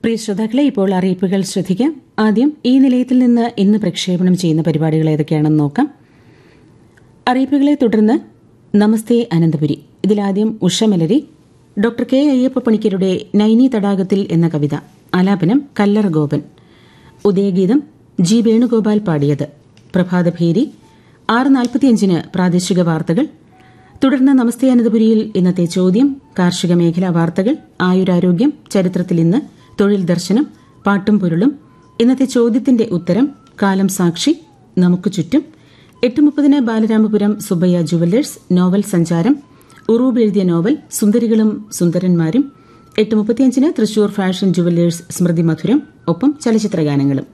പ്രിയ ശ്രോതാക്കളെ ഇപ്പോൾ അറിയിപ്പുകൾ ശ്രദ്ധിക്കാം ആദ്യം ഈ നിലയത്തിൽ നിന്ന് ഇന്ന് പ്രക്ഷേപണം ചെയ്യുന്ന പരിപാടികൾ ഏതൊക്കെയാണെന്ന് നോക്കാം അറിയിപ്പുകളെ തുടർന്ന് നമസ്തേ അനന്തപുരി ഇതിലാദ്യം ഉഷമലരി ഡോക്ടർ കെ അയ്യപ്പ പണിക്കരുടെ നൈനി തടാകത്തിൽ എന്ന കവിത ആലാപനം കല്ലർ ഗോപൻ ഉദയഗീതം ജി വേണുഗോപാൽ പാടിയത് പ്രഭാതഭേരി ആറ് നാൽപ്പത്തിയഞ്ചിന് പ്രാദേശിക വാർത്തകൾ തുടർന്ന് നമസ്തേ അനന്തപുരിയിൽ ഇന്നത്തെ ചോദ്യം കാർഷിക മേഖലാ വാർത്തകൾ ആയുരാരോഗ്യം ചരിത്രത്തിൽ ഇന്ന് തൊഴിൽ ദർശനം പാട്ടും പൊരുളും ഇന്നത്തെ ചോദ്യത്തിന്റെ ഉത്തരം കാലം സാക്ഷി നമുക്ക് ചുറ്റും എട്ട് മുപ്പതിന് ബാലരാമപുരം സുബയ്യ ജുവല്ലേഴ്സ് നോവൽ സഞ്ചാരം ഉറൂബ് എഴുതിയ നോവൽ സുന്ദരികളും സുന്ദരന്മാരും എട്ട് മുപ്പത്തിയഞ്ചിന് തൃശൂർ ഫാഷൻ ജുവല്ലേഴ്സ് സ്മൃതി മധുരം ഒപ്പം ചലച്ചിത്രഗാനങ്ങളും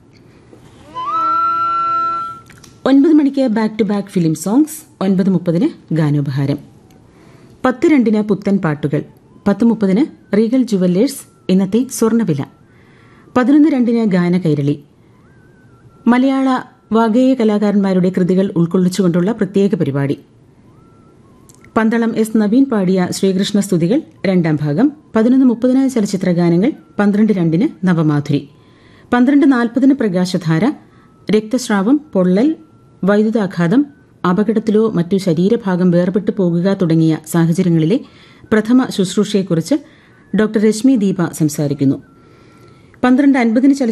ഒൻപത് മണിക്ക് back to back film songs ഒൻപത് മുപ്പതിന് ഗാനോപഹാരം പത്ത് രണ്ടിന് പുത്തൻ പാട്ടുകൾ പത്ത് മുപ്പതിന് റീഗൽ ജുവല്ലേഴ്സ് ഇന്നത്തെ സ്വർണ്ണവില പതിനൊന്ന് രണ്ടിന് ഗാനകൈരളി മലയാള വാഗേയ കലാകാരന്മാരുടെ കൃതികൾ ഉൾക്കൊള്ളിച്ചുകൊണ്ടുള്ള പ്രത്യേക പരിപാടി പന്തളം എസ് നവീൻ പാടിയ ശ്രീകൃഷ്ണ സ്തുതികൾ രണ്ടാം ഭാഗം പതിനൊന്ന് മുപ്പതിന് ചലച്ചിത്ര ഗാനങ്ങൾ പന്ത്രണ്ട് രണ്ടിന് നവമാധുരി പന്ത്രണ്ട് നാൽപ്പതിന് പ്രകാശധാര രക്തസ്രാവം പൊള്ളൽ വൈദ്യുതാഘാതം അപകടത്തിലോ മറ്റു ശരീരഭാഗം വേർപെട്ടു പോകുക തുടങ്ങിയ സാഹചര്യങ്ങളിലെ പ്രഥമ ശുശ്രൂഷയെക്കുറിച്ച് ഡോക്ടർ രശ്മി ദീപ സംസാരിക്കുന്നു പന്ത്രണ്ട് അൻപതിന്